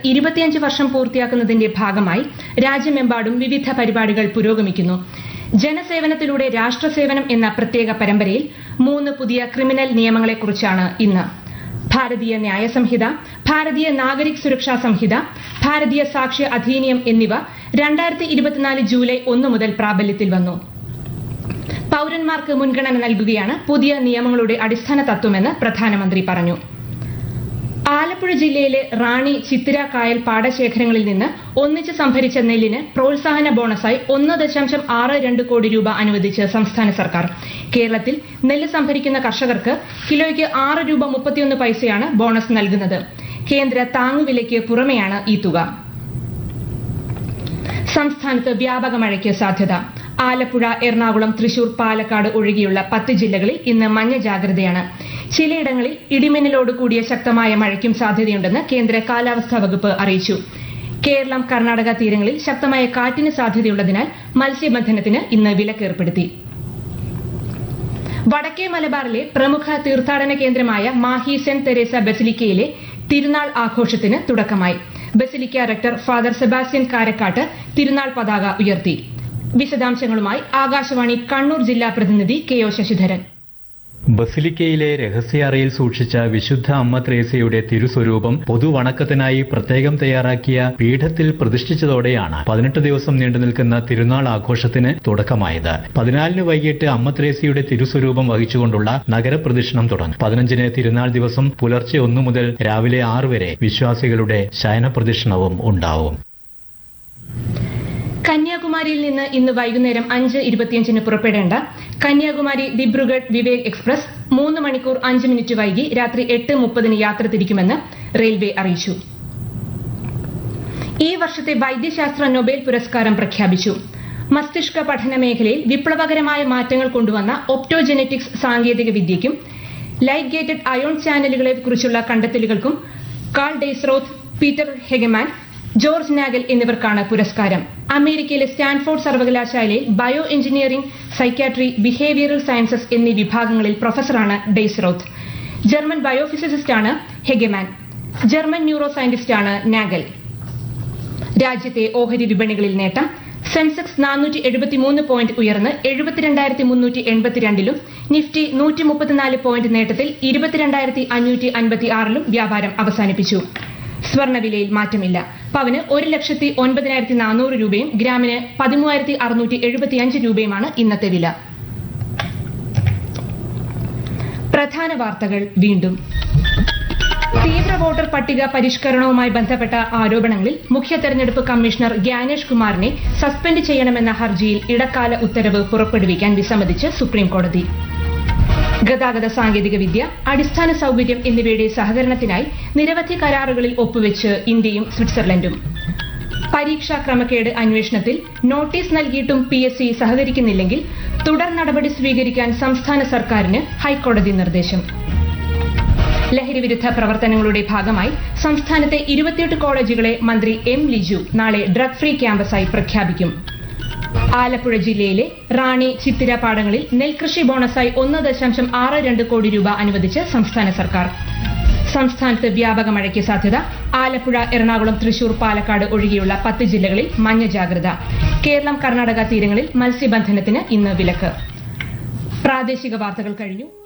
ഇരുപത്തിയഞ്ച് വർഷം പൂർത്തിയാക്കുന്നതിന്റെ ഭാഗമായി രാജ്യമെമ്പാടും വിവിധ പരിപാടികൾ പുരോഗമിക്കുന്നു ജനസേവനത്തിലൂടെ രാഷ്ട്രസേവനം എന്ന പ്രത്യേക പരമ്പരയിൽ മൂന്ന് പുതിയ ക്രിമിനൽ നിയമങ്ങളെക്കുറിച്ചാണ് ഇന്ന് ഭാരതീയ ന്യായ സംഹിത ഭാരതീയ നാഗരിക് സുരക്ഷാ സംഹിത ഭാരതീയ സാക്ഷ്യ അധീനിയം എന്നിവ രണ്ടായിരത്തി ഇരുപത്തിനാല് ജൂലൈ ഒന്ന് മുതൽ പ്രാബല്യത്തിൽ വന്നു പൌരന്മാർക്ക് മുൻഗണന നൽകുകയാണ് പുതിയ നിയമങ്ങളുടെ അടിസ്ഥാന തത്വമെന്ന് പ്രധാനമന്ത്രി പറഞ്ഞു ആലപ്പുഴ ജില്ലയിലെ റാണി ചിത്തിര കായൽ പാടശേഖരങ്ങളിൽ നിന്ന് ഒന്നിച്ച് സംഭരിച്ച നെല്ലിന് പ്രോത്സാഹന ബോണസായി ഒന്ന് ദശാംശം ആറ് രണ്ട് കോടി രൂപ അനുവദിച്ച് സംസ്ഥാന സർക്കാർ കേരളത്തിൽ നെല്ല് സംഭരിക്കുന്ന കർഷകർക്ക് കിലോയ്ക്ക് ആറ് രൂപ മുപ്പത്തിയൊന്ന് പൈസയാണ് ബോണസ് നൽകുന്നത് കേന്ദ്ര താങ്ങുവിലയ്ക്ക് പുറമെയാണ് ഈ തുക സംസ്ഥാനത്ത് വ്യാപക മഴയ്ക്ക് സാധ്യത ആലപ്പുഴ എറണാകുളം തൃശൂർ പാലക്കാട് ഒഴികെയുള്ള പത്ത് ജില്ലകളിൽ ഇന്ന് മഞ്ഞ ജാഗ്രതയാണ് ചിലയിടങ്ങളിൽ ഇടിമിന്നലോട് കൂടിയ ശക്തമായ മഴയ്ക്കും സാധ്യതയുണ്ടെന്ന് കേന്ദ്ര കാലാവസ്ഥാ വകുപ്പ് അറിയിച്ചു കേരളം കർണാടക തീരങ്ങളിൽ ശക്തമായ കാറ്റിന് സാധ്യതയുള്ളതിനാൽ മത്സ്യബന്ധനത്തിന് ഇന്ന് വിലക്കേർപ്പെടുത്തി വടക്കേ മലബാറിലെ പ്രമുഖ തീർത്ഥാടന കേന്ദ്രമായ മാഹി സെന്റ് തെരേസ ബസിലിക്കയിലെ തിരുനാൾ ആഘോഷത്തിന് തുടക്കമായി basilica rector father Sebastian Karakkattu തിരുനാൾ പതാക ഉയർത്തി വിശദാംശങ്ങളുമായി ആകാശവാണി കണ്ണൂർ ജില്ലാ പ്രതിനിധി കെ ഒ ശശിധരൻ ബസിലിക്കയിലെ രഹസ്യാറയിൽ സൂക്ഷിച്ച വിശുദ്ധ അമ്മ ത്രേസ്യയുടെ തിരുസ്വരൂപം പൊതുവണക്കത്തിനായി പ്രത്യേകം തയ്യാറാക്കിയ പീഠത്തിൽ പ്രതിഷ്ഠിച്ചതോടെയാണ് പതിനെട്ട് ദിവസം നീണ്ടുനിൽക്കുന്ന തിരുനാൾ ആഘോഷത്തിന് തുടക്കമായത് പതിനാലിന് വൈകിട്ട് അമ്മ ത്രേസ്യയുടെ തിരുസ്വരൂപം വഹിച്ചുകൊണ്ടുള്ള നഗരപ്രദക്ഷിണം തുടങ്ങും പതിനഞ്ചിന് തിരുനാൾ ദിവസം പുലർച്ചെ ഒന്നു മുതൽ രാവിലെ ആറ് വരെ വിശ്വാസികളുടെ ശയന പ്രദക്ഷിണവും ഉണ്ടാവും കന്യാകുമാരിയിൽ നിന്ന് ഇന്ന് വൈകുന്നേരം അഞ്ച് ഇരുപത്തിയഞ്ചിന് പുറപ്പെടേണ്ട കന്യാകുമാരി ദിബ്രുഗഡ് വിവേക് എക്സ്പ്രസ് മൂന്ന് മണിക്കൂർ അഞ്ച് മിനിറ്റ് വൈകി രാത്രി എട്ട് മുപ്പതിന് യാത്ര തിരിക്കുമെന്ന് റെയിൽവേ അറിയിച്ചു ഈ വർഷത്തെ വൈദ്യശാസ്ത്ര നൊബേൽ പുരസ്കാരം പ്രഖ്യാപിച്ചു മസ്തിഷ്ക പഠന മേഖലയിൽ വിപ്ലവകരമായ മാറ്റങ്ങൾ കൊണ്ടുവന്ന ഒപ്റ്റോജെനറ്റിക്സ് സാങ്കേതിക വിദ്യയ്ക്കും ലൈറ്റ് ഗേറ്റഡ് അയോൺ ചാനലുകളെ കുറിച്ചുള്ള കണ്ടെത്തലുകൾക്കും Karl Deisseroth Peter Hegemann George Nagel എന്നിവർക്കാണ് പുരസ്കാരം അമേരിക്കയിലെ സ്റ്റാൻഫോർഡ് സർവകലാശാലയിൽ bioengineering psychiatry behavioural sciences എന്നീ വിഭാഗങ്ങളിൽ പ്രൊഫസറാണ് ഡെയ്സ്റോത്ത് ജർമ്മൻ ബയോഫിസിസിസ്റ്റാണ് ഹെഗമാൻ ജർമ്മൻ ന്യൂറോ സയന്റിസ്റ്റാണ് നാഗൽ രാജ്യത്തെ ഓഹരി വിപണികളിൽ നേട്ടം സെൻസെക്സ് നാനൂറ്റി എഴുപത്തിമൂന്ന് പോയിന്റ് ഉയർന്ന് എഴുപത്തിരണ്ടായിരത്തി മുന്നൂറ്റി എൺപത്തിരണ്ടിലും നിഫ്റ്റി നൂറ്റി മുപ്പത്തിനാല് പോയിന്റ് നേട്ടത്തിൽ ഇരുപത്തിരണ്ടായിരത്തി അഞ്ഞൂറ്റി അൻപത്തി ആറിലും വ്യാപാരം അവസാനിപ്പിച്ചു സ്വർണ്ണവിലയിൽ മാറ്റമില്ല പവന് ഒരു ലക്ഷത്തി ഒൻപതിനായിരത്തി നാനൂറ് രൂപയും ഗ്രാമിന് പതിമൂവായിരത്തി അറുന്നൂറ്റി എഴുപത്തിയഞ്ച് രൂപയുമാണ് ഇന്നത്തെ വില പ്രധാന വാർത്തകൾ വീണ്ടും തീവ്ര വോട്ടർ പട്ടിക പരിഷ്കരണവുമായി ബന്ധപ്പെട്ട ആരോപണങ്ങളിൽ മുഖ്യ തെരഞ്ഞെടുപ്പ് കമ്മീഷണർ ഗ്യാനേഷ് കുമാറിനെ സസ്പെൻഡ് ചെയ്യണമെന്ന ഹർജിയിൽ ഇടക്കാല ഉത്തരവ് പുറപ്പെടുവിക്കാൻ വിസമ്മതിച്ച് സുപ്രീംകോടതി ഗതാഗത സാങ്കേതിക വിദ്യ അടിസ്ഥാന സൌകര്യം എന്നിവയുടെ സഹകരണത്തിനായി നിരവധി കരാറുകളിൽ ഒപ്പുവെച്ച് ഇന്ത്യയും സ്വിറ്റ്സർലൻഡും പരീക്ഷാ ക്രമക്കേട് അന്വേഷണത്തിൽ നോട്ടീസ് നൽകിയിട്ടും പി എസ് സി സഹകരിക്കുന്നില്ലെങ്കിൽ തുടർ നടപടി സ്വീകരിക്കാൻ സംസ്ഥാന സർക്കാരിന് ഹൈക്കോടതി നിർദ്ദേശം ലഹരിവിരുദ്ധ പ്രവർത്തനങ്ങളുടെ ഭാഗമായി സംസ്ഥാനത്തെ ഇരുപത്തിയെട്ട് കോളേജുകളെ മന്ത്രി എം ലിജു നാളെ ഡ്രഗ് ഫ്രീ ക്യാമ്പസായി പ്രഖ്യാപിക്കും ആലപ്പുഴ ജില്ലയിലെ റാണി ചിത്തിര പാടങ്ങളിൽ നെൽകൃഷി ബോണസായി ഒന്ന് ദശാംശം ആറ് രണ്ട് കോടി രൂപ അനുവദിച്ച് സംസ്ഥാന സർക്കാർ സംസ്ഥാനത്ത് വ്യാപക മഴയ്ക്ക് സാധ്യത ആലപ്പുഴ എറണാകുളം തൃശൂർ പാലക്കാട് ഒഴികെയുള്ള പത്ത് ജില്ലകളിൽ മഞ്ഞ ജാഗ്രത കേരളം കർണാടക തീരങ്ങളിൽ മത്സ്യബന്ധനത്തിന് ഇന്ന് വിലക്ക് പ്രാദേശിക വാർത്തകൾ കഴിഞ്ഞു